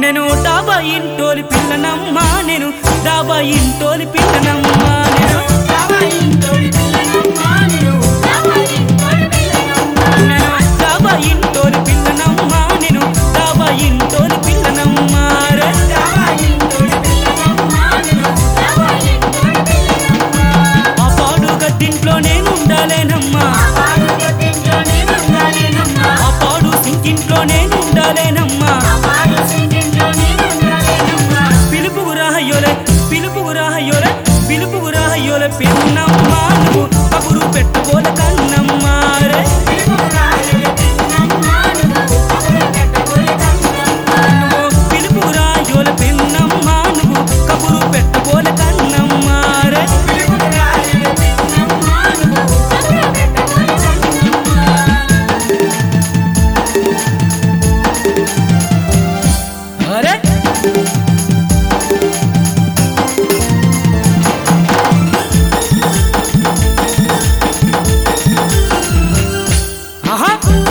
నేను డాబా ఇంటోలి పిల్లనమ్మా నేను డాబా ఇంటోలి పిల్లనమ్మా నేను నేను డాబా ఇంటోలి పిల్లనమ్మా నేను డాబా ఇంటోలి పిల్లనమ్మా రే ఆ పాడు గద్దింట్లో నేను ఉండాలేనమ్మా ఆ పాడు సింకింట్లో నేను ఉండాలేనమ్మా పిలుపు రాహయ్యోలే పిలుపు రాహయ్యోలే పిలుపు రాహయ్యోలే పిన్నమ్మా నువ్వు కబురు పెట్టబోల కన్నమ్మా రే నువ్వు పిలుపు రాయోల పిన్నమ్మా నువ్వు కబురు పెట్టబోల కన్నమ్మా రే అరే ఆహా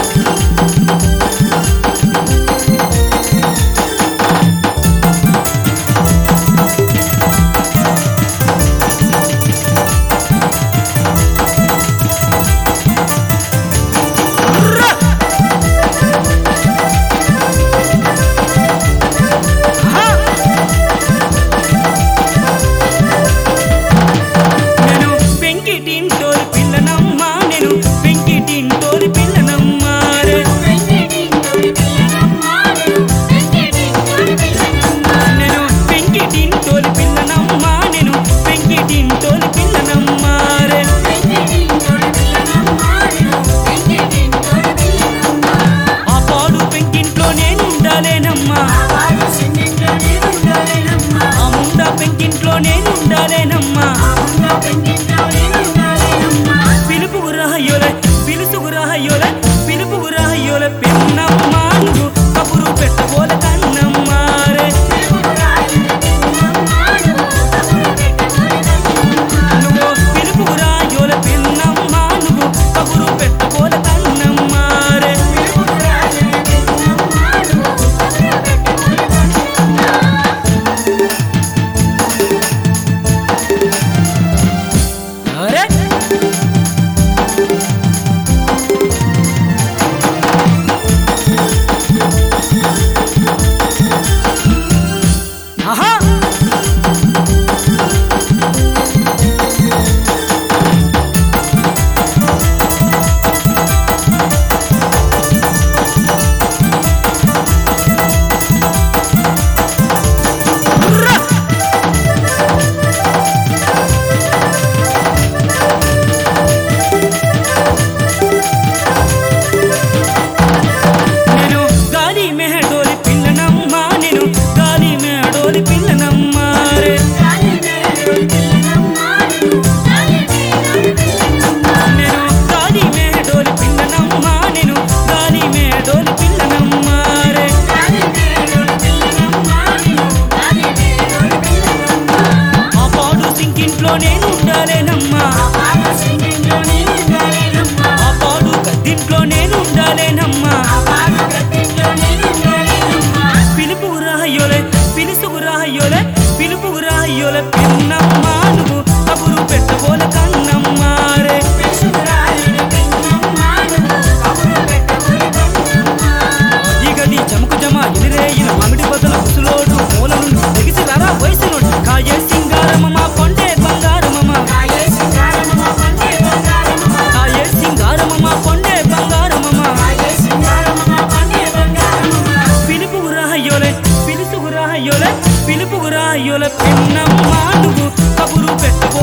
ఆహా నేను పెంకిటింటోలి పిల్లనమ్మా నేను పెంకిటింటోలి పిల్లనమ్మా రే నేను పెంకిటింటోలి పిల్లనమ్మా నేను పెంకిటింటోలి పిల్లనమ్మా రే ఆ పాడు పెంకింట్లో నేను ఉండాలేనమ్మా ఆ ముండ పెంకింట్లో నేను ఉండాలేనమ్మా పిలుపు రాహయ్యోలే పిలుసు రాహయ్యోలే పిలుపు రాహయ్యోలే పిన్నమ్మా నువ్వు కబురు పెట్టబోల కన్నమ్మా రే నువ్వు పిలుపు రాయోలే పిన్నమ్మా నువ్వు కబురు పెట్టబోల కన్నమ్మా రే అరే ఆహా నేను గాలి మెహడోలి పిల్లనమ్మా నేను గాలి మెహడోలి పిల్లనమ్మా రే నేను గాలి మెహడోలి పిల్లనమ్మా నేను గాలి మెహడోలి పిల్లనమ్మా రే ఆ పాడు సింకింట్లో నేను ఉండాలేనమ్మా ఆ పాడు గద్దింట్లో నేను ఉండాలేనమ్మా పిలుపు రాహయ్యోలే పిలుసు రాహయ్యోలే పిలుపు రాహయ్యోలే పిన్నమ్మా నువ్వు కబురు పెట్టబోల కన్నమ్మా రే ఇక నీ చముకు జమ ఎనిరే ఇన మామిడి బదుల ముసులోడు మూల నుండి ఎగిసి రారా వయసులోడు కాయే సింగారమమ్మ కొండే బంగారమమ్మ కాయే సింగారమమ్మ కొండే బంగారమమ్మ పిలుపు రాహయ్యోలే పిలుసు రాహయ్యోలే పిలుపు రాహయ్యోలే పిన్నమ్మా నువ్వు కబురు పెట్టబోల